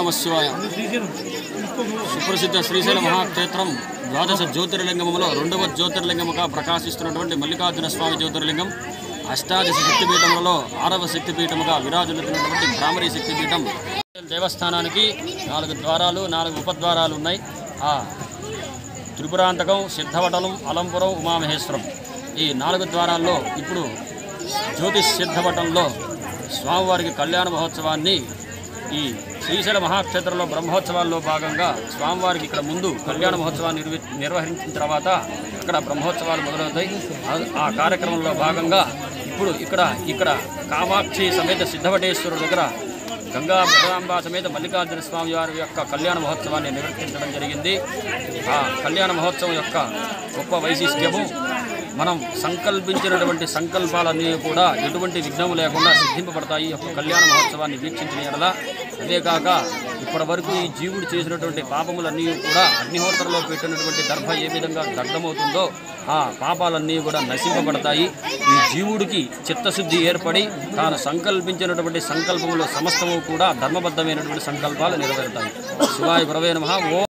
నమ శివాయ సుప్రసిద్ధ శ్రీశైల మహాక్షేత్రం ద్వాదశ జ్యోతిర్లింగములో రెండవ జ్యోతిర్లింగముగా ప్రకాశిస్తున్నటువంటి మల్లికార్జున స్వామి జ్యోతిర్లింగం అష్టాదశ శక్తిపీఠములలో ఆరవ శక్తిపీఠముగా విరాజులుతున్నటువంటి భ్రామరీ శక్తిపీఠం దేవస్థానానికి నాలుగు ద్వారాలు నాలుగు ఉపద్వారాలు ఉన్నాయి ఆ త్రిపురాంతకం సిద్ధవటలం అలంపురం ఉమామహేశ్వరం ఈ నాలుగు ద్వారాల్లో ఇప్పుడు జ్యోతిష్ సిద్ధవటంలో స్వామివారికి కళ్యాణ మహోత్సవాన్ని ఈ శ్రీశైల మహాక్షేత్రంలో బ్రహ్మోత్సవాల్లో భాగంగా స్వామివారికి ఇక్కడ ముందు కళ్యాణ మహోత్సవాన్ని నిర్వి నిర్వహించిన తర్వాత అక్కడ బ్రహ్మోత్సవాలు మొదలవుతాయి ఆ- ఆ కార్యక్రమంలో భాగంగా ఇప్పుడు ఇక్కడ ఇక్కడ కామాక్షి సమేత సిద్ధవటేశ్వరుడు దగ్గర గంగా భద్రాంబ సమేత మల్లికార్జున స్వామి వారి యొక్క కళ్యాణ మహోత్సవాన్ని నిర్వర్తించడం జరిగింది ఆ కళ్యాణ మహోత్సవం యొక్క గొప్ప వైశిష్ట్యము మనం సంకల్పించినటువంటి సంకల్పాలన్నీ కూడా ఎటువంటి విఘ్నం లేకుండా సిద్ధింపబడతాయి ఈ యొక్క కళ్యాణ మహోత్సవాన్ని వీక్షించిన ఎడల అదేకాక ఇప్పటి వరకు ఈ జీవుడు చేసినటువంటి పాపములన్నీ కూడా అగ్నిహోత్రలో పెట్టినటువంటి దర్భ ఏ విధంగా దగ్ధమవుతుందో ఆ పాపాలన్నీ కూడా నశింపబడతాయి ఈ జీవుడికి చిత్తశుద్ధి ఏర్పడి తాను సంకల్పించినటువంటి సంకల్పములు సమస్తము కూడా ధర్మబద్ధమైనటువంటి సంకల్పాలు నెరవేరుతాయి శివాయ ప్రవే నమః ఓం